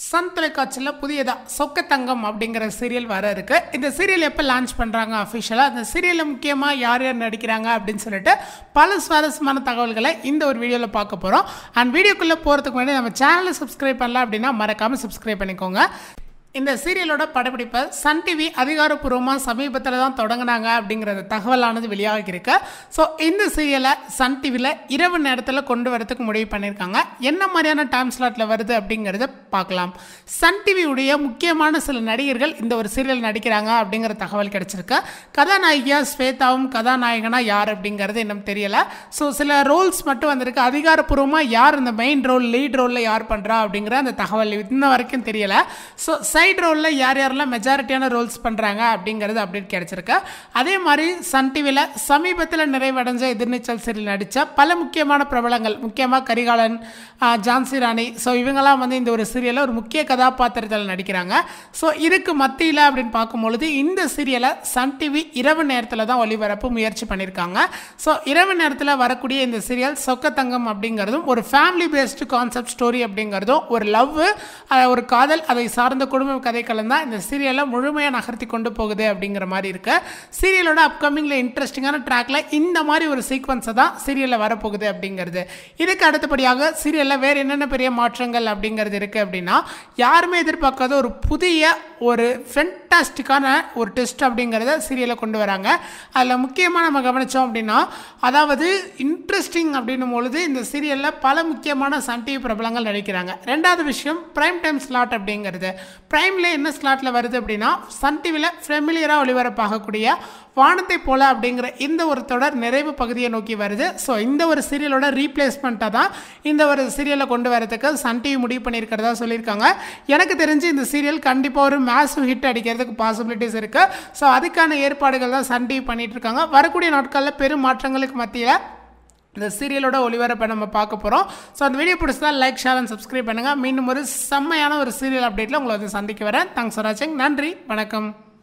Sun தொலைக்காட்சியில் புதியதாக சொக்க தங்கம் அப்படிங்கிற சீரியல் வர இருக்கு இந்த சீரியல் எப்போ லான்ச் பண்ணுறாங்க அஃபிஷியலாக அந்த சீரியலில் முக்கியமாக யார் யார் நடிக்கிறாங்க அப்படின்னு சொல்லிட்டு பல சுவாரஸ்யமான தகவல்களை இந்த ஒரு வீடியோவில் பார்க்க போகிறோம் அண்ட் வீடியோக்குள்ளே போகிறதுக்கு முன்னாடி நம்ம சேனலை சப்ஸ்கிரைப் பண்ணல அப்படின்னா மறக்காமல் சப்ஸ்கிரைப் பண்ணிக்கோங்க இந்த சீரியலோட படப்பிடிப்பை சன் டிவி அதிகாரப்பூர்வமாக சமீபத்தில் தான் தொடங்கினாங்க அப்படிங்கிற தகவலானது வெளியாகி இருக்கு ஸோ இந்த சீரியலை சன் டிவியில் இரவு நேரத்தில் கொண்டு வரதுக்கு முடிவு பண்ணியிருக்காங்க என்ன மாதிரியான டைம் ஸ்லாட்டில் வருது அப்படிங்கிறத பார்க்கலாம் சன் டிவியுடைய முக்கியமான சில நடிகர்கள் இந்த ஒரு சீரியல் நடிக்கிறாங்க அப்படிங்கிற தகவல் கிடைச்சிருக்கு கதாநாயகியா ஸ்வேதாவும் கதாநாயகனா யார் அப்படிங்கிறது இன்னும் தெரியல ஸோ சில ரோல்ஸ் மட்டும் வந்திருக்கு அதிகாரப்பூர்வமாக யார் இந்த மெயின் ரோல் லீட் ரோலில் யார் பண்ணுறா அப்படிங்கிற அந்த தகவல் இன்ன வரைக்கும் தெரியல ஸோ சைடு ரோலில் யார் யாரெல்லாம் மெஜாரிட்டியான ரோல்ஸ் பண்ணுறாங்க அப்படிங்கிறது அப்டேட் கிடச்சிருக்கு அதே மாதிரி சன் டிவியில் சமீபத்தில் நிறைவடைஞ்ச எதிர்நீச்சல் சீரியல் நடித்த பல முக்கியமான பிரபலங்கள் முக்கியமாக கரிகாலன் ஆ, ஜான்சி ராணி ஸோ இவங்கெல்லாம் வந்து இந்த ஒரு சீரியலில் ஒரு முக்கிய கதாபாத்திரத்தில் நடிக்கிறாங்க ஸோ இதுக்கு மத்தியில் அப்படின்னு பார்க்கும்பொழுது இந்த சீரியலை சன் டிவி இரவு நேரத்தில் தான் ஒளிபரப்பு முயற்சி பண்ணியிருக்காங்க ஸோ இரவு நேரத்தில் வரக்கூடிய இந்த சீரியல் சொக்கத்தங்கம் அப்படிங்கிறதும் ஒரு ஃபேமிலி பேஸ்டு கான்செப்ட் ஸ்டோரி அப்படிங்கிறதும் ஒரு லவ் ஒரு காதல் அதை சார்ந்த குடும்ப கதைக்களம் தான் இந்த சீரியலை முழுமையாக நகர்த்தி கொண்டு போகுது அப்படிங்கிற மாதிரி இருக்கு சீரியலோட அப்கமிங்கில் இன்ட்ரெஸ்டிங்கான ட்ராக்ல இந்த மாதிரி ஒரு சீக்வன்ஸை தான் சீரியலில் வரப்போகுது அப்படிங்கிறது இதுக்கு அடுத்தபடியாக சீரியலில் வேறு என்னென்ன பெரிய மாற்றங்கள் அப்படிங்கிறது இருக்குது அப்படின்னா யாருமே எதிர்பார்க்காத ஒரு புதிய ஒரு ஃபென்டாஸ்டிக்கான ஒரு டெஸ்ட் அப்படிங்கிறத சீரியலை கொண்டு வராங்க அதில் முக்கியமாக நம்ம கவனித்தோம் அப்படின்னா அதாவது இன்ட்ரெஸ்டிங் அப்படின்னும் பொழுது இந்த சீரியலில் பல முக்கியமான சன் டிவி பிரபலங்கள் நடிக்கிறாங்க ரெண்டாவது விஷயம் ப்ரைம் டைம் ஸ்லாட் அப்படிங்கிறது ப்ரைமில் என்ன ஸ்லாட்டில் வருது அப்படின்னா சன் டிவியில் ஃபெமிலியராக ஒளிபரப்பாகக்கூடிய வானத்தை போல அப்படிங்கிற இந்த ஒரு தொடர் நிறைவு பகுதியை நோக்கி வருது ஸோ இந்த ஒரு சீரியலோட ரீப்ளேஸ்மெண்ட்டாக தான் இந்த ஒரு சீரியலை கொண்டு வரதுக்கு சன் டிவி முடிவு பண்ணியிருக்கிறதா சொல்லியிருக்காங்க எனக்கு தெரிஞ்சு இந்த சீரியல் கண்டிப்பாக ஒரு மேசிவ் ஹிட் அடிக்கிறதுக்கு பாசிபிலிட்டிஸ் இருக்குது ஸோ அதுக்கான ஏற்பாடுகள் தான் சன் டிவி பண்ணிட்டு இருக்காங்க வரக்கூடிய நாட்களில் பெரும் மாற்றங்களுக்கு மத்தியில் இந்த சீரியலோட ஒளிபரப்பை நம்ம பார்க்க போகிறோம் ஸோ அந்த வீடியோ பிடிச்சதா லைக் ஷேர் அண்ட் சப்ஸ்கிரைப் பண்ணுங்கள் மீண்டும் ஒரு செம்மையான ஒரு சீரியல் அப்டேட்டில் உங்களை வந்து சந்திக்க வரேன் தேங்க்ஸ் ஃபார் வாட்சிங் நன்றி வணக்கம்